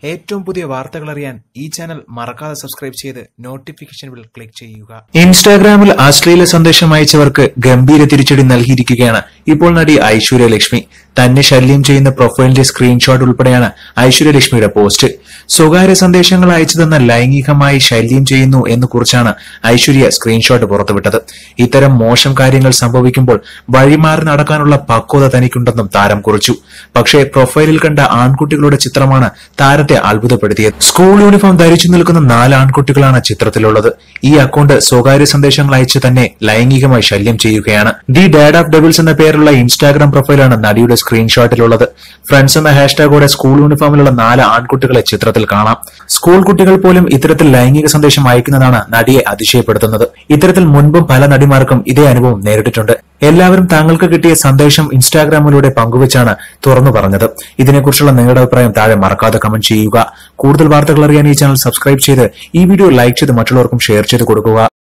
ഏറ്റവും പുതിയ വാർത്തകൾ അറിയാൻ ഈ ചാനൽ മറക്കാതെ സബ്സ്ക്രൈബ് ചെയ്ത് നോട്ടിഫിക്കേഷൻ ബിൽ ക്ലിക്ക് ചെയ്യുക ഇൻസ്റ്റാഗ്രാമിൽ അശ്ലീല സന്ദേശം അയച്ചവർക്ക് ഗംഭീര തിരിച്ചടി നൽകിയിരിക്കുകയാണ് ഇപ്പോൾ നടി ഐശ്വര്യ ലക്ഷ്മി തന്നെ ശല്യം ചെയ്യുന്ന പ്രൊഫൈലിന്റെ സ്ക്രീൻഷോട്ട് ഉൾപ്പെടെയാണ് ഐശ്വര്യ ലക്ഷ്മിയുടെ പോസ്റ്റ് സ്വകാര്യ സന്ദേശങ്ങൾ അയച്ചതെന്ന് ലൈംഗികമായി ശല്യം ചെയ്യുന്നു എന്ന് കുറിച്ചാണ് ഐശ്വര്യ സ്ക്രീൻഷോട്ട് പുറത്തുവിട്ടത് ഇത്തരം മോശം കാര്യങ്ങൾ സംഭവിക്കുമ്പോൾ വഴിമാറി നടക്കാനുള്ള പക്വത തനിക്കുണ്ടെന്നും താരം കുറിച്ചു പക്ഷേ പ്രൊഫൈലിൽ കണ്ട ആൺകുട്ടികളുടെ ചിത്രമാണ് താരത്തെ അത്ഭുതപ്പെടുത്തിയത് സ്കൂൾ യൂണിഫോം ധരിച്ചു നിൽക്കുന്ന നാല് ആൺകുട്ടികളാണ് ചിത്രത്തിലുള്ളത് ഈ അക്കൗണ്ട് സ്വകാര്യ സന്ദേശങ്ങൾ അയച്ച് തന്നെ ലൈംഗികമായി ശല്യം ചെയ്യുകയാണ് ദി ഡാഡ് ഓഫ് ഡെവിൾസ് എന്ന പേരുള്ള ഇൻസ്റ്റാഗ്രാം പ്രൊഫൈലാണ് നടിയുടെ സ്ക്രീൻഷോട്ടിലുള്ളത് ഫ്രണ്ട്സ് എന്ന ഹാഷ്ടാഗോടെ സ്കൂൾ യൂണിഫോമിലുള്ള നാല് ആൺകുട്ടികളെ ചിത്രത്തിൽ കാണാം സ്കൂൾ കുട്ടികൾ പോലും ഇത്തരത്തിൽ ലൈംഗിക സന്ദേശം അയക്കുന്നതാണ് നടിയെ അതിശയപ്പെടുത്തുന്നത് ഇത്തരത്തിൽ മുൻപും പല നടിമാർക്കും ഇതേ അനുഭവം നേരിട്ടിട്ടുണ്ട് എല്ലാവരും താങ്കൾക്ക് കിട്ടിയ സന്ദേശം ഇൻസ്റ്റാഗ്രാമിലൂടെ പങ്കുവച്ചാണ് തുറന്നു പറഞ്ഞത് ഇതിനെക്കുറിച്ചുള്ള നിങ്ങളുടെ അഭിപ്രായം താഴെ മറക്കാതെ കമന്റ് ചെയ്യുക കൂടുതൽ വാർത്തകൾ അറിയാൻ ഈ ചാനൽ സബ്സ്ക്രൈബ് ചെയ്ത് ഈ വീഡിയോ ലൈക്ക് ചെയ്ത് മറ്റുള്ളവർക്കും ഷെയർ ചെയ്ത് കൊടുക്കുക